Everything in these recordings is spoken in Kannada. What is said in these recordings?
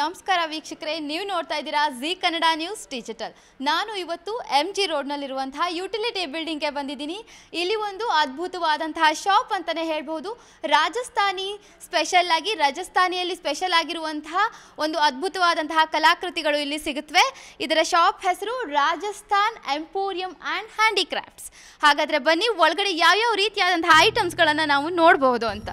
ನಮಸ್ಕಾರ ವೀಕ್ಷಕರೇ ನೀವು ನೋಡ್ತಾ ಇದ್ದೀರಾ ಜಿ ಕನ್ನಡ ನ್ಯೂಸ್ ಡಿಜಿಟಲ್ ನಾನು ಇವತ್ತು ಎಮ್ ಜಿ ರೋಡ್ನಲ್ಲಿರುವಂತಹ ಯುಟಿಲಿಟಿ ಬಿಲ್ಡಿಂಗ್ಗೆ ಬಂದಿದ್ದೀನಿ ಇಲ್ಲಿ ಒಂದು ಅದ್ಭುತವಾದಂತಹ ಶಾಪ್ ಅಂತಲೇ ಹೇಳ್ಬೋದು ರಾಜಸ್ಥಾನಿ ಸ್ಪೆಷಲ್ ಆಗಿ ರಾಜಸ್ಥಾನಿಯಲ್ಲಿ ಸ್ಪೆಷಲ್ ಆಗಿರುವಂತಹ ಒಂದು ಅದ್ಭುತವಾದಂತಹ ಕಲಾಕೃತಿಗಳು ಇಲ್ಲಿ ಸಿಗುತ್ತವೆ ಇದರ ಶಾಪ್ ಹೆಸರು ರಾಜಸ್ಥಾನ್ ಎಂಪೋರಿಯಂ ಆ್ಯಂಡ್ ಹ್ಯಾಂಡಿಕ್ರಾಫ್ಟ್ಸ್ ಹಾಗಾದರೆ ಬನ್ನಿ ಒಳಗಡೆ ಯಾವ್ಯಾವ ರೀತಿಯಾದಂತಹ ಐಟಮ್ಸ್ಗಳನ್ನು ನಾವು ನೋಡಬಹುದು ಅಂತ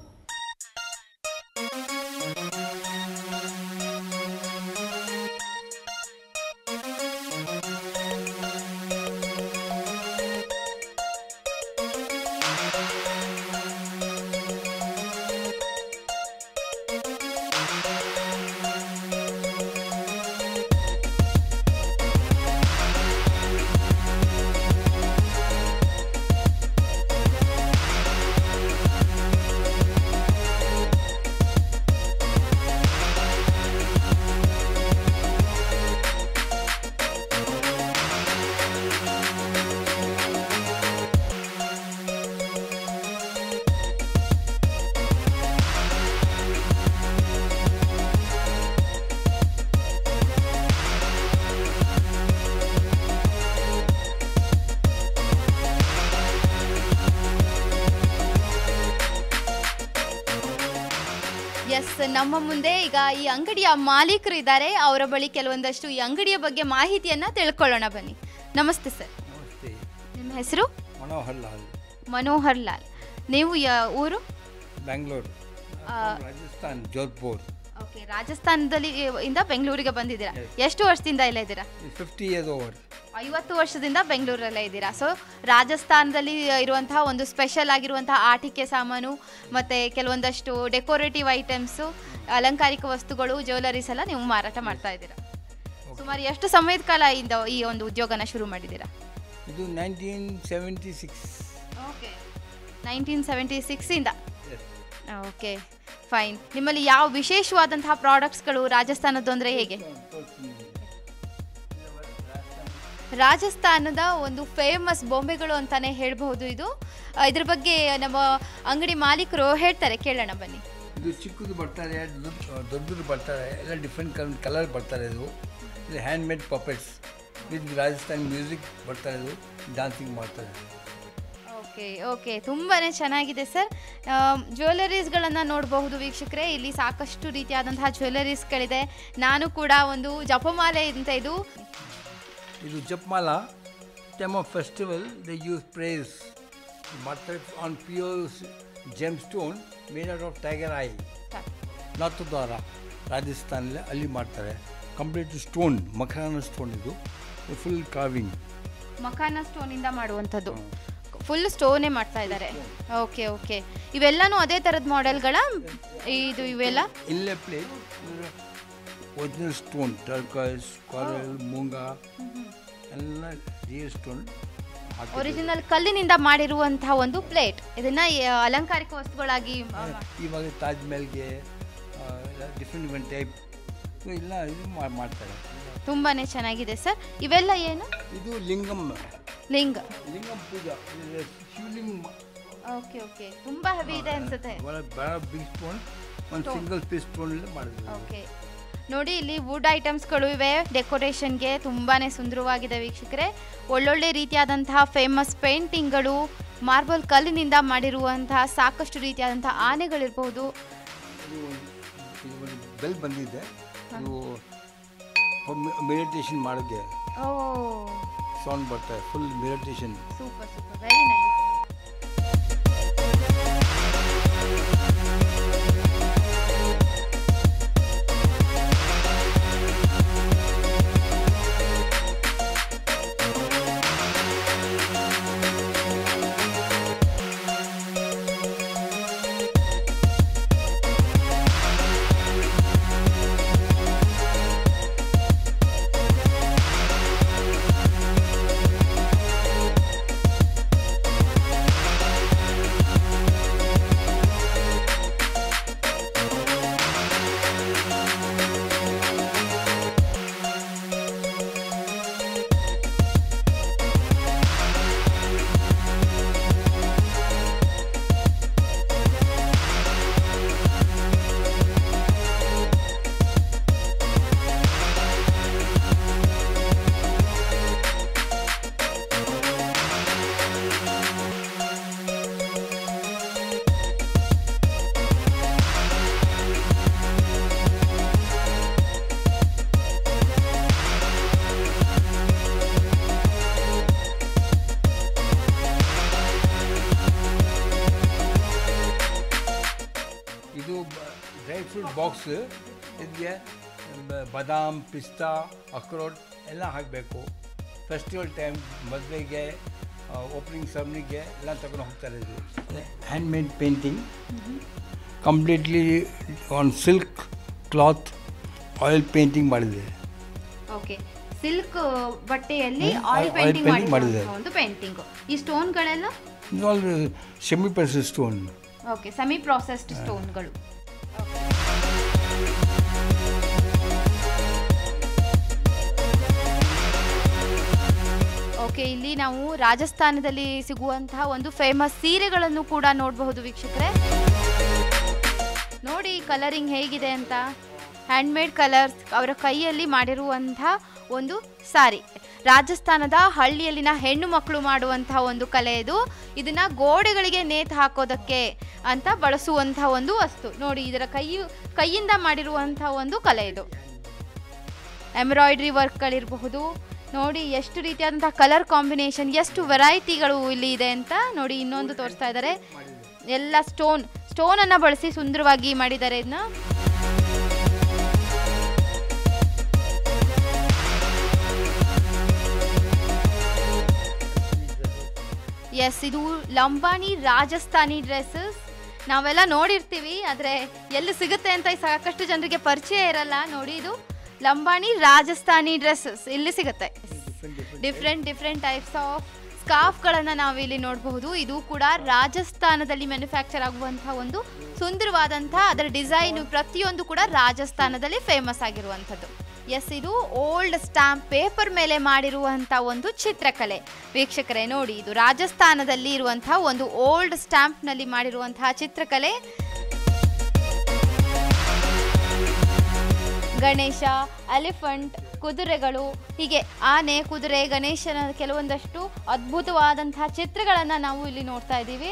ಎಸ್ ನಮ್ಮ ಮುಂದೆ ಈಗ ಈ ಅಂಗಡಿಯ ಮಾಲೀಕರು ಇದ್ದಾರೆ ಅವರ ಬಳಿ ಕೆಲವೊಂದಷ್ಟು ಈ ಅಂಗಡಿಯ ಬಗ್ಗೆ ಮಾಹಿತಿಯನ್ನ ತಿಳ್ಕೊಳ್ಳೋಣ ಬನ್ನಿ ನಮಸ್ತೆ ಸರ್ ನಮಸ್ತೆ ನಿಮ್ಮ ಹೆಸರು ಮನೋಹರ್ ಲಾಲ್ ಮನೋಹರ್ ಲಾಲ್ ನೀವು ಯಾ ಊರು ಬ್ಯಾಂಗ್ಳೂರು ರಾಜಸ್ಥಾನ್ ಜೋಧ್ಪುರ್ ಓಕೆ ರಾಜಸ್ಥಾನದಲ್ಲಿ ಇಂದ ಬೆಂಗಳೂರಿಗೆ ಬಂದಿದ್ದೀರಾ ಎಷ್ಟು ವರ್ಷದಿಂದ ಇಲ್ಲೇ ಇದ್ದೀರಾ ಫಿಫ್ಟಿ ಇಯರ್ಸ್ ಓವರ್ ಐವತ್ತು ವರ್ಷದಿಂದ ಬೆಂಗಳೂರಲ್ಲೇ ಇದ್ದೀರಾ ಸೊ ರಾಜಸ್ಥಾನದಲ್ಲಿ ಇರುವಂತಹ ಒಂದು ಸ್ಪೆಷಲ್ ಆಗಿರುವಂತಹ ಆಟಿಕೆ ಸಾಮಾನು ಮತ್ತು ಕೆಲವೊಂದಷ್ಟು ಡೆಕೋರೇಟಿವ್ ಐಟಮ್ಸು ಅಲಂಕಾರಿಕ ವಸ್ತುಗಳು ಜ್ಯುವೆಲರೀಸ್ ಎಲ್ಲ ನೀವು ಮಾರಾಟ ಮಾಡ್ತಾ ಇದ್ದೀರಾ ಸುಮಾರು ಎಷ್ಟು ಸಮಯದ ಕಾಲ ಇಂದ ಈ ಒಂದು ಉದ್ಯೋಗನ ಶುರು ಮಾಡಿದ್ದೀರಾ ಇದು nineteen seventy six okay nineteen seventy ಸಿಕ್ಸಿಂದ ಓಕೆ ಫೈನ್ ನಿಮ್ಮಲ್ಲಿ ಯಾವ ವಿಶೇಷವಾದಂತಹ ಪ್ರಾಡಕ್ಟ್ಸ್ಗಳು ರಾಜಸ್ಥಾನದ್ದು ಅಂದರೆ ಹೇಗೆ ರಾಜಸ್ಥಾನದ ಒಂದು ಫೇಮಸ್ ಬೊಂಬೆಗಳು ಅಂತಾನೆ ಹೇಳ್ಬಹುದು ಇದು ಆ, ಇದ್ರ ಬಗ್ಗೆ ನಮ್ಮ ಅಂಗಡಿ ಮಾಲೀಕರು ಹೇಳ್ತಾರೆ ಕೇಳೋಣ ಬನ್ನಿ ಇದು ಚಿಕ್ಕದು ಬರ್ತಾರೆ ದೊಡ್ಡ- ದೊಡ್ಡದು ಬರ್ತಾರೆ ಎಲ್ಲ ಡಿಫ್ರೆಂಟ್ ಕಲರ್ ಕಲರ್ ಬರ್ತಾರೆ ಇದು ಇದು hand made puppets with Rajasthan music ಬರ್ತಾರೆ ಇದು ಡ್ಯಾನ್ಸಿಂಗ್ ಮಾಡ್ತಾರೆ ಓಕೆ ಓಕೆ ತುಂಬಾ ಚೆನ್ನಾಗಿದೆ ಸರ್ ಜ್ಯುವೆಲರೀಸ್ಗಳನ್ನು ನೋಡಬಹುದು ವೀಕ್ಷಕರೇ ಇಲ್ಲಿ ಸಾಕಷ್ಟು ರೀತಿಯಾದಂತಹ ಜ್ಯುವೆಲರೀಸ್ಗಳಿದೆ ನಾನು ಕೂಡ ಒಂದು ಜಪಮಾಲೆ ಅಂತ ಇದು ಇದು ಜಪ್ಮಾಲ time of festival they use prays ಮಾಡ್ತಾರೆ on pure gem stone made out of tiger eye Nathdwara ರಾಜಸ್ಥಾನಲ್ಲಿ ಅಲ್ಲಿ ಮಾಡ್ತಾರೆ ಕಂಪ್ಲೀಟ್ ಸ್ಟೋನ್ ಮಖರಾನ ಸ್ಟೋನ್ ಇದು ಫುಲ್ ಕಾವಿಂಗ್ ಮಖಾನ ಸ್ಟೋನಿಂದ ಮಾಡುವಂಥದ್ದು ಫುಲ್ ಸ್ಟೋನೇ ಮಾಡ್ತಾ ಇದ್ದಾರೆ ಓಕೆ ಓಕೆ ಇವೆಲ್ಲನೂ ಅದೇ ಥರದ ಮಾಡೆಲ್ಗಳ ಇದು ಇವೆಲ್ಲ ಇಲ್ಲೇ plate original stone turquoise coral ಮೂಂಗಾ ಎಲ್ಲ ರಿಯಲ್ ಸ್ಟೋನ್ ಒರಿಜಿನಲ್ ಕಲ್ಲಿನಿಂದ ಮಾಡಿರುವಂತಹ ಒಂದು ಪ್ಲೇಟ್ ಇದನ್ನ ಆ, ಅಲಂಕಾರಿಕ ವಸ್ತುಗಳಾಗಿ ಆ, ಇವಾಗ ತಾಜ್ ಮಹಲ್ಗೆ ಡಿಫ್ರೆಂಟ್ ಡಿಫ್ರೆಂಟ್ ಟೈಪ್ ಎಲ್ಲ ಇದು ಮಾ- ಮಾಡ್ತಾರೆ ತುಂಬಾನೇ ಚೆನ್ನಾಗಿದೆ ಸರ್ ಇವೆಲ್ಲ ಏನು ಇದು ಲಿಂಗಂ ಲಿಂಗ ಲಿಂಗಂ ಪೂಜಾ ಇದು ಶಿವಲಿಂಗ ಓಕೆ ಓಕೆ ತುಂಬಾ ಹೆವಿ ಇದೆ ಅನ್ಸುತ್ತೆ ಭಾಳ ಭಾಳ ಬಿಗ್ ಸ್ಟೋನ್ ಒಂದು ಸಿಂಗಲ್ ಪೀಸ್ ಸ್ಟೋನಲ್ಲಿ ಮಾಡಿದ್ರು ಓಕೆ ನೋಡಿ ಇಲ್ಲಿ ವುಡ್ ಐಟಮ್ಸ್ಗಳು ಇವೆ ಡೆಕೋರೇಷನ್ಗೆ ತುಂಬಾ ಸುಂದರವಾಗಿದೆ ವೀಕ್ಷಕರೇ ಒಳ್ಳೊಳ್ಳೆ ರೀತಿಯಾದಂತಹ ಫೇಮಸ್ ಪೇಂಟಿಂಗ್ಗಳು ಮಾರ್ಬಲ್ ಕಲ್ಲಿನಿಂದ ಮಾಡಿರುವಂತಹ ಸಾಕಷ್ಟು ರೀತಿಯಾದಂತಹ ಆನೆಗಳಿರ್ಬೋದು ಇದು ಒಂದು- ಇದು ಒಂದು ಬೆಲ್ ಬಂದಿದೆ ಇದು ಮೆಡಿಟೇಷನ್ ಮಾಡೋಕ್ಕೆ ಓ ಸೌಂಡ್ ಬರ್ತಾರೆ full meditation super super very nice box ಇದಕ್ಕೆ ಬ- ಬಾದಾಮ್ ಪಿಸ್ತಾ ಅಕ್ರೋಟ್ ಎಲ್ಲ ಹಾಕಬೇಕು ಫೆಸ್ಟಿವಲ್ ಟೈಮ್ ಮದುವೆಗೆ ಓಪನಿಂಗ್ ಸರ್ಮನಿಗೆ ಎಲ್ಲ ತಗೊಂಡು ಹೋಗ್ತಾರೆ ಇದು hand made painting completely on silk cloth oil painting ಮಾಡಿದೆ ಓಕೆ ಸಿಲ್ಕ್ ಬಟ್ಟೆಯಲ್ಲಿ hmm, oil oil painting painting ಮಾಡಿರುವಂತಹ ಮಾಡಿದ್ದಾರೆ. ಒಂದು ಪೇಂಟಿಂಗ್ ಈ ಸ್ಟೋನ್ಗಳೆಲ್ಲ ಇದು all semi precious stone okay semi processed ಸ್ಟೋನ್ಗಳು ಓಕೆ ಇಲ್ಲಿ ನಾವು ರಾಜಸ್ಥಾನದಲ್ಲಿ ಸಿಗುವಂತಹ ಒಂದು ಫೇಮಸ್ ಸೀರೆಗಳನ್ನು ಕೂಡ ನೋಡಬಹುದು ವೀಕ್ಷಕರೇ ನೋಡಿ ಕಲರಿಂಗ್ ಹೇಗಿದೆ ಅಂತ ಹ್ಯಾಂಡ್ಮೇಡ್ ಕಲರ್ಸ್ ಅವರ ಕೈಯಲ್ಲಿ ಮಾಡಿರುವಂತಹ ಒಂದು ಸಾರಿ ರಾಜಸ್ಥಾನದ ಹಳ್ಳಿಯಲ್ಲಿನ ಹೆಣ್ಣು ಮಕ್ಕಳು ಮಾಡುವಂತಹ ಒಂದು ಕಲೆ ಇದು ಇದನ್ನ ಗೋಡೆಗಳಿಗೆ ನೇತು ಹಾಕೋದಕ್ಕೆ ಅಂತ ಬಳಸುವಂತಹ ಒಂದು ವಸ್ತು ನೋಡಿ ಇದರ ಕೈ ಕೈಯಿಂದ ಮಾಡಿರುವಂತಹ ಒಂದು ಕಲೆ ಇದು ಎಂಬ್ರಾಯ್ಡ್ರಿ ವರ್ಕ್ಗಳಿರಬಹುದು ನೋಡಿ ಎಷ್ಟು ರೀತಿಯಾದಂತಹ ಕಲರ್ ಕಾಂಬಿನೇಷನ್ ಎಷ್ಟು ವೆರೈಟಿಗಳು ಇಲ್ಲಿ ಇದೆ ಅಂತ ನೋಡಿ ಇನ್ನೊಂದು ತೋರಿಸ್ತಾ ಇದ್ದಾರೆ ಎಲ್ಲ ಸ್ಟೋನ್ ಸ್ಟೋನನ್ನು ಬಳಸಿ ಸುಂದರವಾಗಿ ಮಾಡಿದ್ದಾರೆ ಇದನ್ನ ಎಸ್ ಇದು ಲಂಬಾಣಿ ರಾಜಸ್ಥಾನಿ ಡ್ರೆಸ್ಸಸ್ ನಾವೆಲ್ಲ ನೋಡಿರ್ತೀವಿ ಆದರೆ ಎಲ್ಲಿ ಸಿಗುತ್ತೆ ಅಂತ ಸಾಕಷ್ಟು ಜನರಿಗೆ ಪರಿಚಯ ಇರಲ್ಲ ನೋಡಿ ಇದು ಲಂಬಾಣಿ ರಾಜಸ್ಥಾನಿ ಡ್ರೆಸ್ಸಸ್ ಇಲ್ಲಿ ಸಿಗುತ್ತೆ ಡಿಫ್ರೆಂಟ್ ಡಿಫ್ರೆಂಟ್ ಟೈಪ್ಸ್ ಆಫ್ ಸ್ಕಾರ್ಫ್ಗಳನ್ನು ನಾವು ಇಲ್ಲಿ ನೋಡಬಹುದು ಇದು ಕೂಡ ರಾಜಸ್ಥಾನದಲ್ಲಿ ಮ್ಯಾನುಫ್ಯಾಕ್ಚರ್ ಆಗುವಂತಹ ಒಂದು ಸುಂದರವಾದಂತಹ ಅದರ ಡಿಸೈನು ಪ್ರತಿಯೊಂದು ಕೂಡ ರಾಜಸ್ಥಾನದಲ್ಲಿ ಫೇಮಸ್ ಆಗಿರುವಂಥದ್ದು ಎಸ್ ಇದು ಓಲ್ಡ್ ಸ್ಟಾಂಪ್ ಪೇಪರ್ ಮೇಲೆ ಮಾಡಿರುವಂಥ ಒಂದು ಚಿತ್ರಕಲೆ ವೀಕ್ಷಕರೇ ನೋಡಿ ಇದು ರಾಜಸ್ಥಾನದಲ್ಲಿ ಇರುವಂತಹ ಒಂದು ಓಲ್ಡ್ ಸ್ಟಾಂಪ್ನಲ್ಲಿ ಮಾಡಿರುವಂತಹ ಚಿತ್ರಕಲೆ ಗಣೇಶ ಎಲಿಫೆಂಟ್ ಕುದುರೆಗಳು ಹೀಗೆ ಆನೆ ಕುದುರೆ ಗಣೇಶನ ಕೆಲವೊಂದಷ್ಟು ಅದ್ಭುತವಾದಂತಹ ಚಿತ್ರಗಳನ್ನು ನಾವು ಇಲ್ಲಿ ನೋಡ್ತಾ ಇದ್ದೀವಿ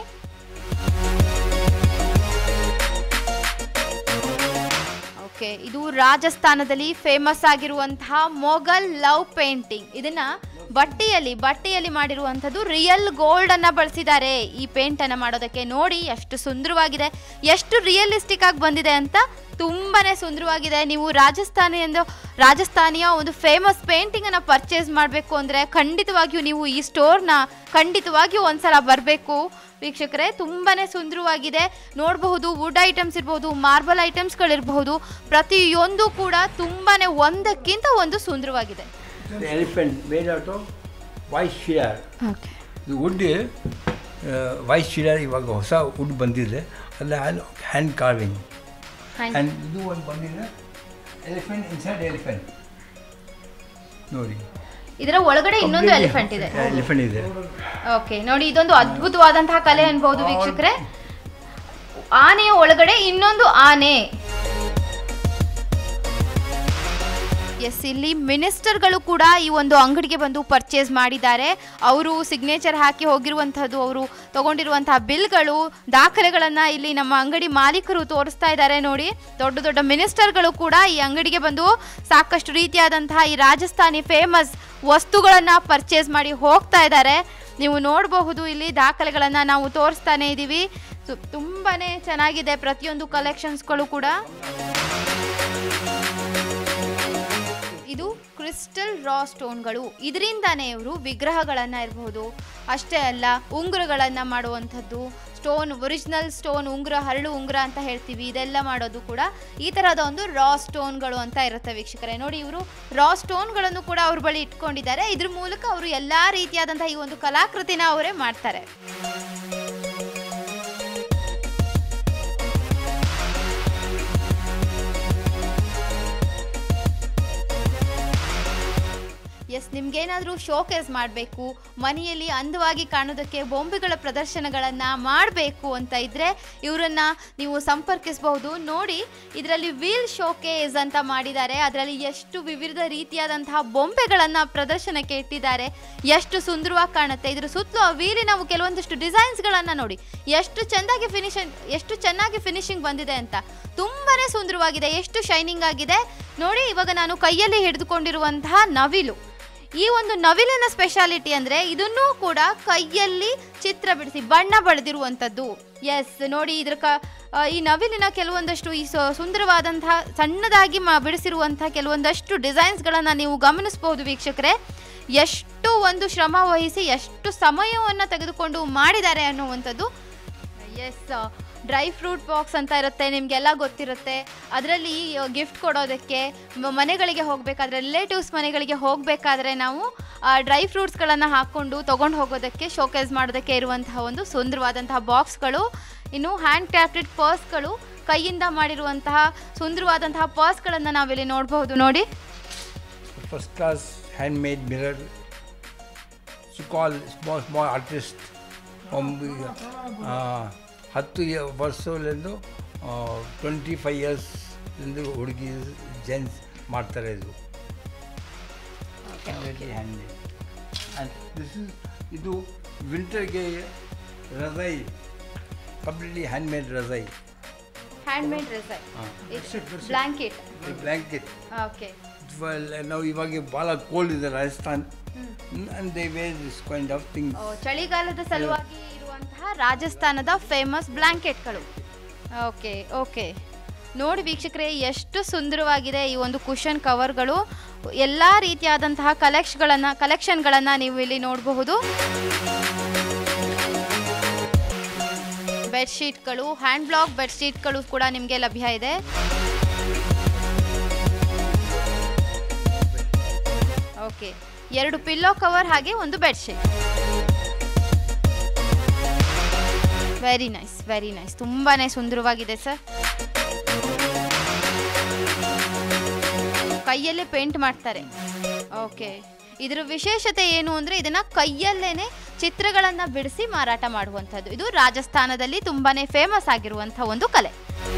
ಓಕೆ ಇದು ರಾಜಸ್ಥಾನದಲ್ಲಿ ಫೇಮಸ್ ಆಗಿರುವಂತಹ ಮೊಘಲ್ ಲವ್ ಪೇಂಟಿಂಗ್ ಇದನ್ನ ಬಟ್ಟೆಯಲ್ಲಿ ಬಟ್ಟೆಯಲ್ಲಿ ಮಾಡಿರುವಂಥದ್ದು ರಿಯಲ್ ಗೋಲ್ಡ್ ಅನ್ನ ಬಳಸಿದ್ದಾರೆ ಈ ಪೇಂಟ್ ಅನ್ನ ಮಾಡೋದಕ್ಕೆ ನೋಡಿ ಎಷ್ಟು ಸುಂದರವಾಗಿದೆ ಎಷ್ಟು ರಿಯಲಿಸ್ಟಿಕ್ ಆಗಿ ಬಂದಿದೆ ಅಂತ ತುಂಬಾನೇ ಸುಂದರವಾಗಿದೆ ನೀವು ರಾಜಸ್ಥಾನಿ ಎಂದು ರಾಜಸ್ಥಾನಿಯ ಒಂದು ಫೇಮಸ್ ಪೇಂಟಿಂಗ್ ಅನ್ನ ಪರ್ಚೇಸ್ ಮಾಡಬೇಕು ಅಂದ್ರೆ ಖಂಡಿತವಾಗಿಯೂ ನೀವು ಈ ಸ್ಟೋರ್ನ ಖಂಡಿತವಾಗಿಯೂ ಒಂದ್ಸಲ ಬರಬೇಕು ವೀಕ್ಷಕರೇ ತುಂಬಾನೇ ಸುಂದರವಾಗಿದೆ ನೋಡಬಹುದು ವುಡ್ ಐಟಮ್ಸ್ ಇರಬಹುದು ಮಾರ್ಬಲ್ ಐಟಮ್ಸ್ಗಳಿರಬಹುದು ಪ್ರತಿಯೊಂದು ಕೂಡ ತುಂಬಾನೇ ಒಂದಕ್ಕಿಂತ ಒಂದು ಸುಂದರವಾಗಿದೆ elephant made out of white ಶಿಯರ್ ಓಕೆ ಇದು ವುಡ್ ವೈಟ್ ಶಿಯರ್ ಇವಾಗ ಹೊಸ ವುಡ್ ಬಂದಿದೆ ಅಲ್ಲ ಹ್ಯಾಂಡ್ ಕಾರ್ವಿಂಗ್ ಆ್ಯಂಡ್ ಇದು ಒಂದು ಬಂದಿದೆ ಎಲಿಫೆಂಟ್ ಇನ್ಸೈಡ್ ಎಲಿಫೆಂಟ್ ನೋಡಿ ಇದರ ಒಳಗಡೆ ಇನ್ನೊಂದು ಎಲಿಫೆಂಟ್ ಇದೆ ಎಲಿಫೆಂಟ್ ಇದೆ ಓಕೆ ನೋಡಿ ಇದೊಂದು ಅದ್ಭುತವಾದಂತಹ ಕಲೆ ಅನ್ಬಹುದು ವೀಕ್ಷಕರೇ ಆನೆಯ ಒಳಗಡೆ ಇನ್ನೊಂದು ಆನೆ ಎಸ್ ಇಲ್ಲಿ ಮಿನಿಸ್ಟರ್ಗಳು ಕೂಡ ಈ ಒಂದು ಅಂಗಡಿಗೆ ಬಂದು ಪರ್ಚೇಸ್ ಮಾಡಿದ್ದಾರೆ ಅವರು ಸಿಗ್ನೇಚರ್ ಹಾಕಿ ಹೋಗಿರುವಂಥದ್ದು ಅವರು ತಗೊಂಡಿರುವಂತಹ ಬಿಲ್ಗಳು ದಾಖಲೆಗಳನ್ನು ಇಲ್ಲಿ ನಮ್ಮ ಅಂಗಡಿ ಮಾಲೀಕರು ತೋರಿಸ್ತಾ ಇದ್ದಾರೆ ನೋಡಿ ದೊಡ್ಡ ದೊಡ್ಡ ಮಿನಿಸ್ಟರ್ಗಳು ಕೂಡ ಈ ಅಂಗಡಿಗೆ ಬಂದು ಸಾಕಷ್ಟು ರೀತಿಯಾದಂತಹ ಈ ರಾಜಸ್ಥಾನಿ ಫೇಮಸ್ ವಸ್ತುಗಳನ್ನು ಪರ್ಚೇಸ್ ಮಾಡಿ ಹೋಗ್ತಾ ಇದ್ದಾರೆ ನೀವು ನೋಡಬಹುದು ಇಲ್ಲಿ ದಾಖಲೆಗಳನ್ನು ನಾವು ತೋರಿಸ್ತಾನೆ ಇದ್ದೀವಿ ಸೊ ತುಂಬಾ ಚೆನ್ನಾಗಿದೆ ಪ್ರತಿಯೊಂದು ಕಲೆಕ್ಷನ್ಸ್ಗಳು ಕೂಡ ಇದು ಕ್ರಿಸ್ಟಲ್ ರಾ ಸ್ಟೋನ್ಗಳು ಇದರಿಂದಾನೇ ಇವರು ವಿಗ್ರಹಗಳನ್ನು ಇರಬಹುದು ಅಷ್ಟೇ ಅಲ್ಲ ಉಂಗುರಗಳನ್ನು ಮಾಡುವಂಥದ್ದು ಸ್ಟೋನ್ ಒರಿಜಿನಲ್ ಸ್ಟೋನ್ ಉಂಗುರ ಹರಳು ಉಂಗುರ ಅಂತ ಹೇಳ್ತೀವಿ ಇದೆಲ್ಲ ಮಾಡೋದು ಕೂಡ ಈ ಥರದ ಒಂದು ರಾ ಸ್ಟೋನ್ಗಳು ಅಂತ ಇರುತ್ತೆ ವೀಕ್ಷಕರೇ ನೋಡಿ ಇವರು ರಾ ಸ್ಟೋನ್ಗಳನ್ನು ಕೂಡ ಅವ್ರ ಬಳಿ ಇಟ್ಕೊಂಡಿದ್ದಾರೆ ಇದ್ರ ಮೂಲಕ ಅವರು ಎಲ್ಲ ರೀತಿಯಾದಂತಹ ಈ ಒಂದು ಕಲಾಕೃತಿನ ಅವರೇ ಮಾಡ್ತಾರೆ ಎಸ್ ನಿಮ್ಗೇನಾದರೂ ಶೋಕೇಸ್ ಮಾಡಬೇಕು ಮನೆಯಲ್ಲಿ ಅಂದವಾಗಿ ಕಾಣೋದಕ್ಕೆ ಬೊಂಬೆಗಳ ಪ್ರದರ್ಶನಗಳನ್ನು ಮಾಡಬೇಕು ಅಂತ ಇದ್ದರೆ ಇವರನ್ನು ನೀವು ಸಂಪರ್ಕಿಸಬಹುದು ನೋಡಿ ಇದರಲ್ಲಿ ವೀಲ್ ಶೋಕೇಸ್ ಅಂತ ಮಾಡಿದ್ದಾರೆ ಅದರಲ್ಲಿ ಎಷ್ಟು ವಿವಿಧ ರೀತಿಯಾದಂತಹ ಬೊಂಬೆಗಳನ್ನು ಪ್ರದರ್ಶನಕ್ಕೆ ಇಟ್ಟಿದ್ದಾರೆ ಎಷ್ಟು ಸುಂದರವಾಗಿ ಕಾಣುತ್ತೆ ಇದ್ರ ಸುತ್ತಲೂ ಆ ವೀಲಿನ ಕೆಲವೊಂದಿಷ್ಟು ಡಿಸೈನ್ಸ್ಗಳನ್ನು ನೋಡಿ ಎಷ್ಟು ಚೆಂದಾಗಿ ಫಿನಿಶಿಂಗ್ ಎಷ್ಟು ಚೆನ್ನಾಗಿ ಫಿನಿಶಿಂಗ್ ಬಂದಿದೆ ಅಂತ ತುಂಬಾನೇ ಸುಂದರವಾಗಿದೆ ಎಷ್ಟು ಶೈನಿಂಗ್ ಆಗಿದೆ ನೋಡಿ ಇವಾಗ ನಾನು ಕೈಯಲ್ಲಿ ಹಿಡಿದುಕೊಂಡಿರುವಂತಹ ನವಿಲು ಈ ಒಂದು ನವಿಲಿನ ಸ್ಪೆಷಾಲಿಟಿ ಅಂದರೆ ಇದನ್ನೂ ಕೂಡ ಕೈಯಲ್ಲಿ ಚಿತ್ರ ಬಿಡಿಸಿ ಬಣ್ಣ ಬಳೆದಿರುವಂಥದ್ದು ಎಸ್ ನೋಡಿ ಇದ್ರ ಕ ಆ, ಈ ನವಿಲಿನ ಕೆಲವೊಂದಷ್ಟು ಈ ಸು- ಸುಂದರವಾದಂತಹ ಸಣ್ಣದಾಗಿ ಮ ಬಿಡಿಸಿರುವಂತಹ ಕೆಲವೊಂದಷ್ಟು ಡಿಸೈನ್ಸ್ಗಳನ್ನು ನೀವು ಗಮನಿಸಬಹುದು ವೀಕ್ಷಕರೇ ಎಷ್ಟು ಒಂದು ಶ್ರಮ ವಹಿಸಿ ಎಷ್ಟು ಸಮಯವನ್ನು ತೆಗೆದುಕೊಂಡು ಮಾಡಿದ್ದಾರೆ ಅನ್ನುವಂಥದ್ದು ಎಸ್ ಡ್ರೈ ಫ್ರೂಟ್ ಬಾಕ್ಸ್ ಅಂತ ಇರುತ್ತೆ ನಿಮಗೆಲ್ಲ ಗೊತ್ತಿರುತ್ತೆ ಅದರಲ್ಲಿ ಗಿಫ್ಟ್ ಕೊಡೋದಕ್ಕೆ ಮ- ಮನೆಗಳಿಗೆ ಹೋಗಬೇಕಾದ್ರೆ ರಿಲೇಟಿವ್ಸ್ ಮನೆಗಳಿಗೆ ಹೋಗಬೇಕಾದ್ರೆ ನಾವು ಡ್ರೈ ಫ್ರೂಟ್ಸ್ಗಳನ್ನು ಹಾಕ್ಕೊಂಡು ತೊಗೊಂಡು ಹೋಗೋದಕ್ಕೆ ಶೋಕೇಸ್ ಮಾಡೋದಕ್ಕೆ ಇರುವಂತಹ ಒಂದು ಸುಂದರವಾದಂತಹ ಬಾಕ್ಸ್ಗಳು ಇನ್ನು ಹ್ಯಾಂಡ್ ಕ್ರಾಫ್ಟೆಡ್ ಪರ್ಸ್ಗಳು ಕೈಯಿಂದ ಮಾಡಿರುವಂತಹ ಸುಂದರವಾದಂತಹ ಪರ್ಸ್ಗಳನ್ನು ನಾವಿಲ್ಲಿ ನೋಡಬಹುದು ನೋಡಿ First class handmade mirror. She called small small artist from uh, ಹತ್ತು ಯ- ವರ್ಷಗಳಿಂದ ಟ್ವೆಂಟಿ ಫೈವ್ ಇಯರ್ಸ್ ಇಂದ ಹುಡುಗಿ ಜೆಂಟ್ಸ್ ಮಾಡ್ತಾರೆ ಇದು ಹ್ಯಾಂಡ್ಮೇಡ್ ಆ್ಯಂಡ್ ದಿಸ್ ಇಸ್ ಇದು ವಿಂಟರ್ಗೆ ರಜೈ ಕಂಪ್ಲೀಟ್ಲಿ ಹ್ಯಾಂಡ್ಮೇಡ್ ರಜೈ ಹ್ಯಾಂಡ್ಮೇಡ್ ರೆಸೈ ಬ್ಲ್ಯಾಂಕೆಟ್ ಬ್ಲ್ಯಾಂಕೆಟ್ ಓಕೆ ನಾವು ಇವಾಗ ಭಾಳ ಕೋಲ್ಡ್ ಇದೆ Rajasthan and they wear this kind of things oh, ಚಳಿಗಾಲದ ಸಲುವಾಗಿ ಇರುವಂತಹ ರಾಜಸ್ಥಾನದ ಫೇಮಸ್ ಬ್ಲ್ಯಾಂಕೆಟ್ಗಳು ಓಕೆ ಓಕೆ ನೋಡಿ ವೀಕ್ಷಕರೇ ಎಷ್ಟು ಸುಂದರವಾಗಿದೆ ಈ ಒಂದು ಕುಷನ್ ಕವರ್ಗಳು ಎಲ್ಲ ರೀತಿಯಾದಂತಹ ಕಲೆಕ್ಷನ್ಗಳನ್ನು ಕಲೆಕ್ಷನ್ಗಳನ್ನು ನೀವು ಇಲ್ಲಿ ನೋಡಬಹುದು ಬೆಡ್ಶೀಟ್ಗಳು ಹ್ಯಾಂಡ್ ಬ್ಲಾಕ್ ಬೆಡ್ಶೀಟ್ಗಳು ಕೂಡ ನಿಮಗೆ ಲಭ್ಯ ಇದೆ ಓಕೆ ಎರಡು ಪಿಲ್ಲೋ ಕವರ್ ಹಾಗೆ ಒಂದು bedsheet very nice very nice ತುಂಬಾನೇ ಸುಂದರವಾಗಿದೆ ಸರ್ ಕೈಯಲ್ಲೇ ಪೇಂಟ್ ಮಾಡ್ತಾರೆ ಓಕೆ ಇದರ ವಿಶೇಷತೆ ಏನು ಅಂದರೆ ಇದನ್ನು ಕೈಯಲ್ಲೇನೆ ಚಿತ್ರಗಳನ್ನು ಬಿಡಿಸಿ ಮಾರಾಟ ಮಾಡುವಂಥದ್ದು ಇದು ರಾಜಸ್ಥಾನದಲ್ಲಿ ತುಂಬಾನೇ ಫೇಮಸ್ ಆಗಿರುವಂಥ ಒಂದು ಕಲೆ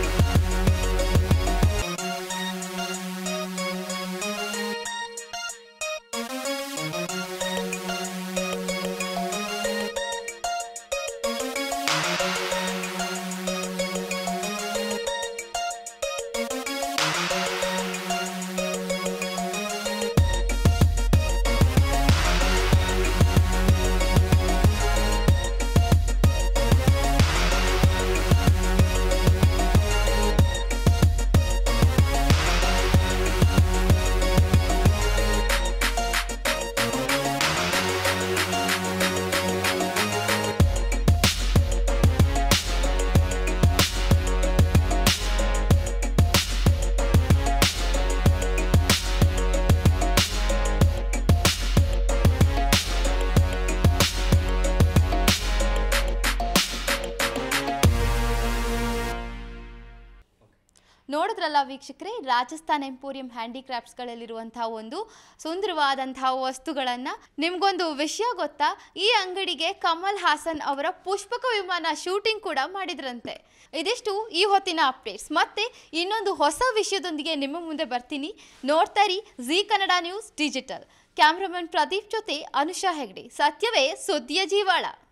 ನೋಡಿದ್ರಲ್ಲ ವೀಕ್ಷಕರೇ ರಾಜಸ್ಥಾನ್ ಎಂಪೋರಿಯಂ ಹ್ಯಾಂಡಿಕ್ರಾಫ್ಟ್ಸ್ಗಳಲ್ಲಿರುವಂತಹ ಒಂದು ಸುಂದರವಾದಂತಹ ವಸ್ತುಗಳನ್ನು ನಿಮ್ಗೊಂದು ವಿಷಯ ಗೊತ್ತಾ ಈ ಅಂಗಡಿಗೆ ಕಮಲ್ ಹಾಸನ್ ಅವರ ಪುಷ್ಪಕ ವಿಮಾನ ಶೂಟಿಂಗ್ ಕೂಡ ಮಾಡಿದ್ರಂತೆ ಇದಿಷ್ಟು ಈ ಹೊತ್ತಿನ ಅಪ್ಡೇಟ್ಸ್ ಮತ್ತೆ ಇನ್ನೊಂದು ಹೊಸ ವಿಷಯದೊಂದಿಗೆ ನಿಮ್ಮ ಮುಂದೆ ಬರ್ತೀನಿ ನೋಡ್ತಾ ಇರಿ Zee Kannada news digital cameraman Pradeep ಜೊತೆ ಅನುಷಾ ಹೆಗ್ಡೆ ಸತ್ಯವೇ ಸುದ್ದಿಯ ಜೀವಾಳ